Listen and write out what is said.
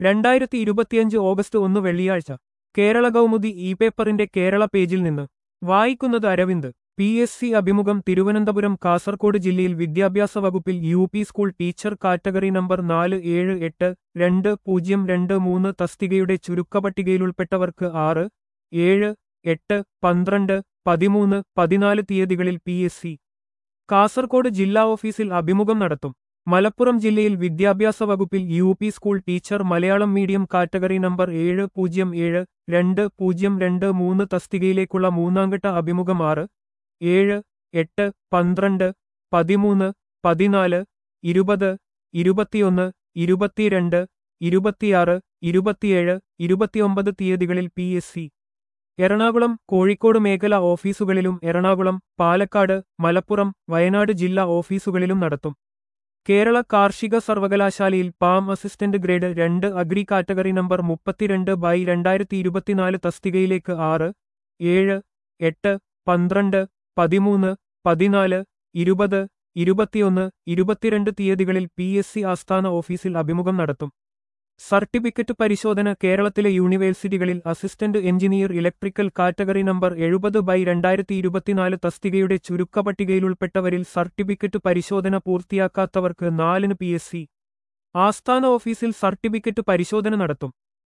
രണ്ടായിരത്തി ഇരുപത്തിയഞ്ച് ഓഗസ്റ്റ് ഒന്ന് വെള്ളിയാഴ്ച കേരള കൗമുദി ഇ പേപ്പറിന്റെ കേരള പേജിൽ നിന്ന് വായിക്കുന്നത് അരവിന്ദ് പി എസ് സി അഭിമുഖം തിരുവനന്തപുരം കാസർകോട് ജില്ലയിൽ വിദ്യാഭ്യാസ വകുപ്പിൽ U P school teacher category number നാല് ഏഴ് എട്ട് രണ്ട് പൂജ്യം രണ്ട് മൂന്ന് തസ്തികയുടെ ചുരുക്കപട്ടികയിലുൾപ്പെട്ടവർക്ക് ആറ് ഏഴ് എട്ട് പന്ത്രണ്ട് പതിമൂന്ന് പതിനാല് തീയതികളിൽ പി എസ് സി കാസർകോട് ജില്ലാ ഓഫീസിൽ അഭിമുഖം നടത്തും മലപ്പുറം ജില്ലയിൽ വിദ്യാഭ്യാസ വകുപ്പിൽ U P school teacher Malayalam medium category number ഏഴ് പൂജ്യം ഏഴ് രണ്ട് പൂജ്യം രണ്ട് മൂന്ന് തസ്തികയിലേക്കുള്ള മൂന്നാംഘട്ട അഭിമുഖം ആറ് ഏഴ് എട്ട് പന്ത്രണ്ട് പതിമൂന്ന് പതിനാല് ഇരുപത് ഇരുപത്തിയൊന്ന് ഇരുപത്തിരണ്ട് ഇരുപത്തിയാറ് ഇരുപത്തിയേഴ് ഇരുപത്തിയൊമ്പത് തീയതികളിൽ P S C Ernakulam Kozhikode മേഖല ഓഫീസുകളിലും എറണാകുളം പാലക്കാട് മലപ്പുറം വയനാട് ജില്ലാ ഓഫീസുകളിലും നടത്തും കേരള കാർഷിക സർവകലാശാലയിൽ പാം അസിസ്റ്റന്റ് ഗ്രേഡ് രണ്ട് അഗ്രി കാറ്റഗറി നമ്പർ മുപ്പത്തിരണ്ട് ബൈ രണ്ടായിരത്തി ഇരുപത്തിനാല് തസ്തികയിലേക്ക് ആറ് ഏഴ് എട്ട് പന്ത്രണ്ട് പതിമൂന്ന് പതിനാല് ഇരുപത് ഇരുപത്തിയൊന്ന് ഇരുപത്തിരണ്ട് തീയതികളിൽ പി എസ് സി ആസ്ഥാന ഓഫീസിൽ അഭിമുഖം നടത്തും സർട്ടിഫിക്കറ്റ് പരിശോധന കേരളത്തിലെ യൂണിവേഴ്സിറ്റികളിൽ assistant engineer electrical category number എഴുപത് ബൈ രണ്ടായിരത്തി ഇരുപത്തിനാല് തസ്തികയുടെ ചുരുക്കപട്ടികയിലുൾപ്പെട്ടവരിൽ സർട്ടിഫിക്കറ്റ് പരിശോധന പൂർത്തിയാക്കാത്തവർക്ക് നാലിന് പി എസ് സി ആസ്ഥാന ഓഫീസിൽ സർട്ടിഫിക്കറ്റ് പരിശോധന നടത്തും